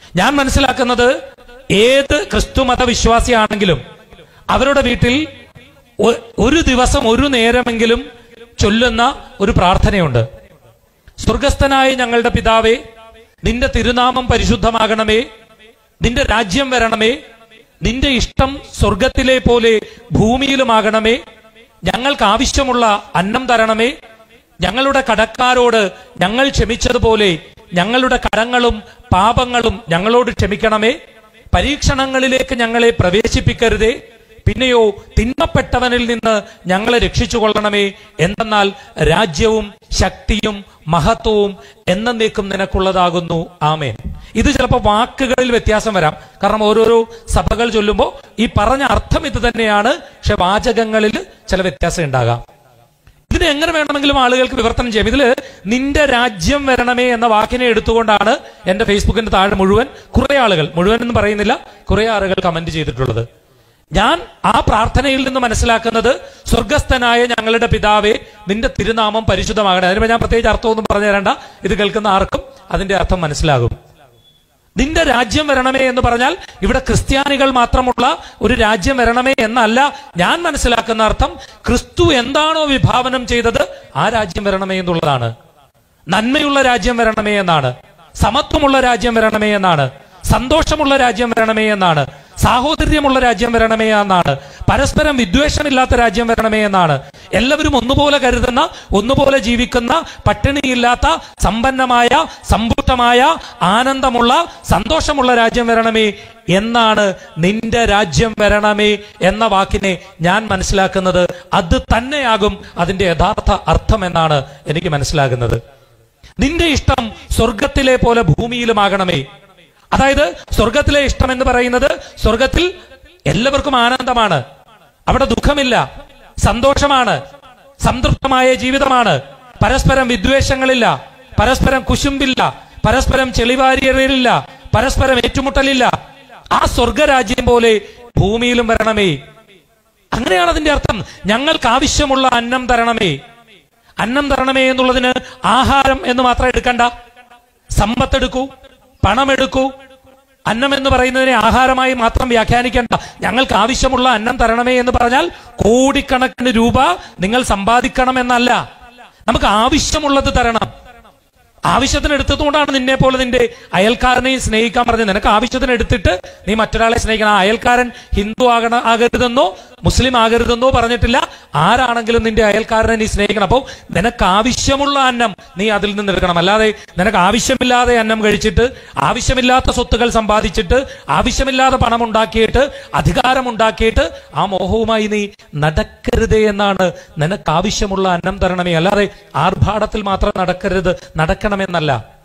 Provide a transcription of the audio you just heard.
ഞാൻ മനസ്സിലാക്കുന്നത് ഏത് ക്രിസ്തു മതവിശ്വാസിയാണെങ്കിലും അവരുടെ വീട്ടിൽ ഒ- ഒരു ദിവസം ഒരു നേരമെങ്കിലും ചൊല്ലുന്ന ഒരു പ്രാർത്ഥനയുണ്ട് സ്വർഗസ്ഥനായ ഞങ്ങളുടെ പിതാവേ നിന്റെ തിരുനാമം പരിശുദ്ധമാകണമേ നിന്റെ രാജ്യം വരണമേ നിന്റെ ഇഷ്ടം സ്വർഗത്തിലെ പോലെ ഭൂമിയിലുമാകണമേ ഞങ്ങൾക്ക് ആവശ്യമുള്ള അന്നം തരണമേ ഞങ്ങളുടെ കടക്കാരോട് ഞങ്ങൾ ക്ഷമിച്ചതുപോലെ ഞങ്ങളുടെ കടങ്ങളും പാപങ്ങളും ഞങ്ങളോട് ക്ഷമിക്കണമേ പരീക്ഷണങ്ങളിലേക്ക് ഞങ്ങളെ പ്രവേശിപ്പിക്കരുതേ പിന്നെയോ തിന്മപ്പെട്ടവനിൽ നിന്ന് ഞങ്ങളെ രക്ഷിച്ചു കൊള്ളണമേ എന്തെന്നാൽ രാജ്യവും ശക്തിയും മഹത്വവും എന്നേക്കും നിനക്കുള്ളതാകുന്നു ആമേൻ ഇത് ചിലപ്പോൾ വാക്കുകളിൽ വ്യത്യാസം വരാം കാരണം ഓരോരോ സഭകൾ ചൊല്ലുമ്പോൾ ഈ പറഞ്ഞ അർത്ഥം ഇത് തന്നെയാണ് പക്ഷെ വാചകങ്ങളിൽ ചില വ്യത്യാസം ഉണ്ടാകാം ഇതിനെ എങ്ങനെ വേണമെങ്കിലും ആളുകൾക്ക് വിവർത്തനം ചെയ്യാം ഇതില് നിന്റെ രാജ്യം വരണമേ എന്ന വാക്കിനെ എടുത്തുകൊണ്ടാണ് എന്റെ ഫേസ്ബുക്കിന്റെ താഴെ മുഴുവൻ കുറെ ആളുകൾ മുഴുവൻ എന്ന് പറയുന്നില്ല കുറെ ആളുകൾ കമന്റ് ചെയ്തിട്ടുള്ളത് ഞാൻ ആ പ്രാർത്ഥനയിൽ നിന്ന് മനസ്സിലാക്കുന്നത് സ്വർഗസ്ഥനായ ഞങ്ങളുടെ പിതാവേ നിന്റെ തിരുനാമം പരിശുദ്ധമാകണേ അതിന് ഞാൻ പ്രത്യേകിച്ച് അർത്ഥമൊന്നും പറഞ്ഞു തരണ്ട ഇത് കേൾക്കുന്ന ആർക്കും അതിന്റെ അർത്ഥം മനസ്സിലാകും നിന്റെ രാജ്യം വരണമേ എന്ന് പറഞ്ഞാൽ ഇവിടെ ക്രിസ്ത്യാനികൾ മാത്രമുള്ള ഒരു രാജ്യം വരണമേ എന്നല്ല ഞാൻ മനസ്സിലാക്കുന്ന അർത്ഥം ക്രിസ്തു എന്താണോ വിഭാവനം ചെയ്തത് ആ രാജ്യം വരണമേ എന്നുള്ളതാണ് നന്മയുള്ള രാജ്യം വരണമേ എന്നാണ് സമത്വമുള്ള രാജ്യം വരണമേ എന്നാണ് സന്തോഷമുള്ള രാജ്യം വരണമേ എന്നാണ് സാഹോദര്യമുള്ള രാജ്യം വരണമേ എന്നാണ് പരസ്പരം വിദ്വേഷമില്ലാത്ത രാജ്യം വരണമേ എന്നാണ് എല്ലാവരും ഒന്നുപോലെ കരുതുന്ന ഒന്നുപോലെ ജീവിക്കുന്ന പട്ടിണിയില്ലാത്ത സമ്പന്നമായ സമ്പുഷ്ടമായ ആനന്ദമുള്ള സന്തോഷമുള്ള രാജ്യം വരണമേ എന്നാണ് നിന്റെ രാജ്യം വരണമേ എന്ന വാക്കിനെ ഞാൻ മനസ്സിലാക്കുന്നത് അത് തന്നെയാകും അതിന്റെ യഥാർത്ഥ അർത്ഥം എന്നാണ് എനിക്ക് മനസ്സിലാകുന്നത് നിന്റെ ഇഷ്ടം സ്വർഗത്തിലെ പോലെ ഭൂമിയിലുമാകണമേ അതായത് സ്വർഗത്തിലെ ഇഷ്ടം എന്ന് പറയുന്നത് സ്വർഗത്തിൽ എല്ലാവർക്കും ആനന്ദമാണ് അവിടെ ദുഃഖമില്ല സന്തോഷമാണ് സംതൃപ്തമായ ജീവിതമാണ് പരസ്പരം വിദ്വേഷങ്ങളില്ല പരസ്പരം കുശുമ്പില്ല പരസ്പരം ചെളിവാരിയറിയില്ല പരസ്പരം ഏറ്റുമുട്ടലില്ല ആ സ്വർഗരാജ്യം പോലെ ഭൂമിയിലും വരണമേ അങ്ങനെയാണ് അതിന്റെ അർത്ഥം ഞങ്ങൾക്ക് ആവശ്യമുള്ള അന്നം തരണമേ അന്നം തരണമേ എന്നുള്ളതിന് ആഹാരം എന്ന് മാത്രം എടുക്കണ്ട സമ്പത്തെടുക്കൂ പണമെടുക്കൂ അന്നം എന്ന് പറയുന്നതിനെ ആഹാരമായി മാത്രം വ്യാഖ്യാനിക്കേണ്ട ഞങ്ങൾക്ക് ആവശ്യമുള്ള അന്നം തരണമേ എന്ന് പറഞ്ഞാൽ കോടിക്കണക്കിന് രൂപ നിങ്ങൾ സമ്പാദിക്കണം എന്നല്ല നമുക്ക് ആവശ്യമുള്ളത് തരണം ആവശ്യത്തിന് എടുത്തതുകൊണ്ടാണ് നിന്നെ പോലെ നിന്റെ അയൽക്കാരനെയും സ്നേഹിക്കാൻ പറഞ്ഞത് നിനക്ക് ആവശ്യത്തിന് എടുത്തിട്ട് നീ മറ്റൊരാളെ സ്നേഹിക്കണം ആ അയൽക്കാരൻ ഹിന്ദു ആകണ ആകരുതെന്നോ മുസ്ലിം ആകരുതെന്നോ പറഞ്ഞിട്ടില്ല ആരാണെങ്കിലും നിന്റെ അയൽക്കാരനെ നീ സ്നേഹിക്കണം അപ്പോൾ നിനക്ക് ആവശ്യമുള്ള അന്നം നീ അതിൽ നിന്ന് എടുക്കണം അല്ലാതെ നിനക്ക് ആവശ്യമില്ലാതെ അന്നം കഴിച്ചിട്ട് ആവശ്യമില്ലാത്ത സ്വത്തുകൾ സമ്പാദിച്ചിട്ട് ആവശ്യമില്ലാതെ പണം ഉണ്ടാക്കിയിട്ട് അധികാരം ഉണ്ടാക്കിയിട്ട് ആ മോഹവുമായി നീ നടക്കരുതേ എന്നാണ് നിനക്ക് ആവശ്യമുള്ള അന്നം തരണമേ അല്ലാതെ ആർഭാടത്തിൽ മാത്രം നടക്കരുത് നടക്കണമെന്നല്ല